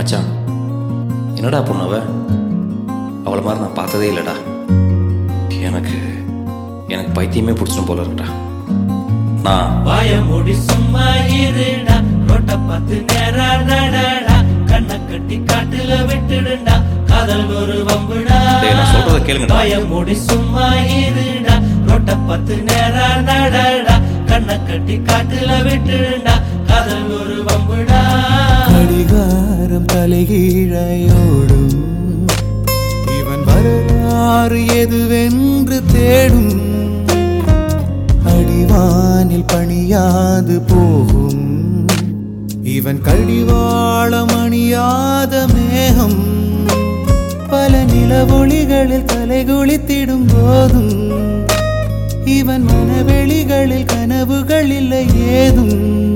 மச்சான் என்னடா பொண்ணு அவ அவளை மாதிரி நான் பார்த்ததே இல்லைடா எனக்கு எனக்கு பைத்தியமே பிடிச்சிடும் போல இருக்குடா நான் வாய மூடி சும்மா இருடா ரோட்ட பார்த்து நேரா நடடா கண்ணை கட்டி காட்டுல விட்டுடுண்டா காதல் ஒரு வம்புடா டேய், நான் சொல்றத கேளுங்கடா. வாய மூடி சும்மா இருடா ரோட்ட பார்த்து நேரா நடடா கண்ணை கட்டி காட்டுல விட்டுடுண்டா காதல் ஒரு வம்புடா கடிகாரம் தலைகீழையோடும் இவன் வரலாறு எதுவென்று தேடும் அடிவானில் பணியாது போகும் இவன் கடிவாளம் அணியாத மேகம் பல நிலவொளிகளில் தலைகுளித்திடும் போதும் இவன் மனவெளிகளில் கனவுகள் இல்லை ஏதும்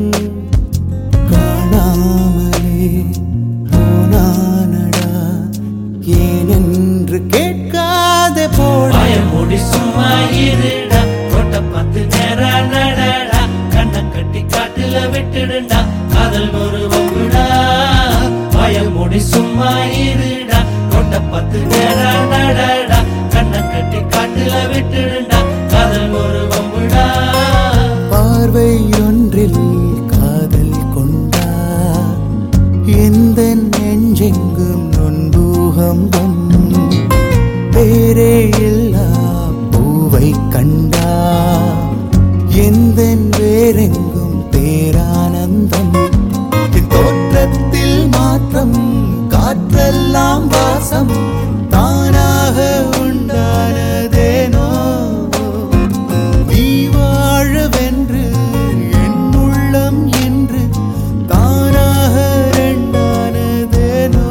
காணாமலே போனானடா ஏனென்று கேட்காத போட வாய மூடி சும்மா இருடா ரோட்ட பார்த்து நேரா நடடா கண்ணை கட்டி காட்டுல விட்டுடுண்டா காதல் ஒரு வம்புடா வாய மூடி சும்மா இருடா ரோட்ட பார்த்து நேரா நடடா கண்ணை கட்டி காட்டுல விட்டுடுண்டா காதல் ஒரு வம்புடா பார்வை ஒன்றில் காதல் கொண்டா எந்த நெஞ்செங்கும் நொன்பூகம்பம் பேரே இல்லா பூவை கண்டா எந்த வேறெங்கும் பேரானந்தம் என் தோற்றத்தில் மாற்றம் காற்றெல்லாம் வாசம் தானாக உண்டானதேனோ நீ வாழவென்று என் உள்ளம் என்று தானாக ரெண்டானதேனோ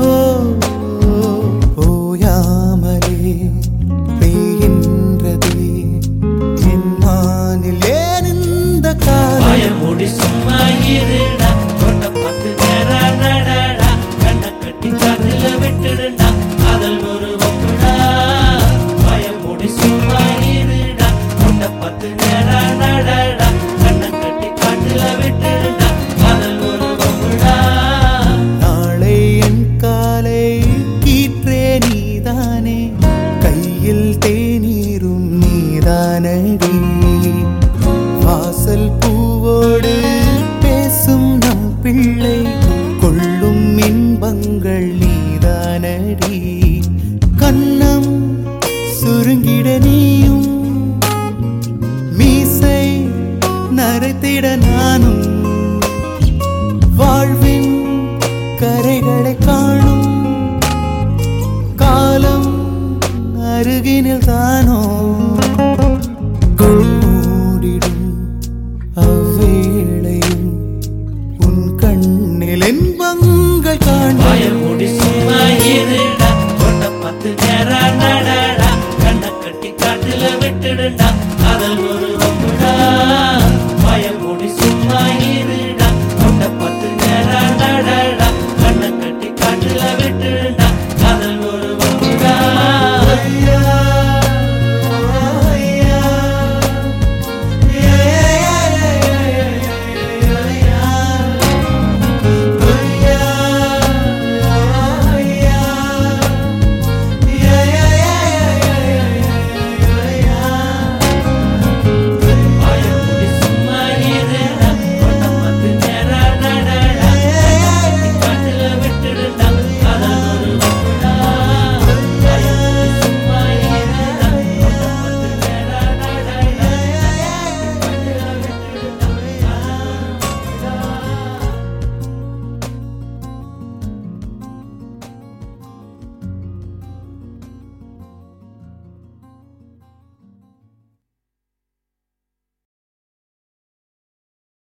ஓயாமலே பெய்கின்றதே என் மானில் ஏன் இந்த காலம் வாய மூடி சும்மா இருடா ரோட்ட பார்த்து நேரா நடடா கண்ணை கட்டி காட்டுல விட்டுடுண்டா காதல் ஒரு வம்புடா வாய மூடி சும்மா இருடா ரோட்ட பார்த்து நேரா நடடா கண்ணை கட்டி காட்டுல விட்டுடுண்டா காதல் ஒரு வம்புடா நாளை என் காலை கீற்றே நீதானே கையில் தேநீரும் நீதானடி வாசல் பூவோடு பேசும் நம் பிள்ளை கொள்ளும் இன்பங்கள் நீதானடி கண்ணம் சுருங்கிட நீயும் மீசை நரைத்திட நானும் வாழ்வின் கரைகளை காணும் காலம் அருகினில் தானோ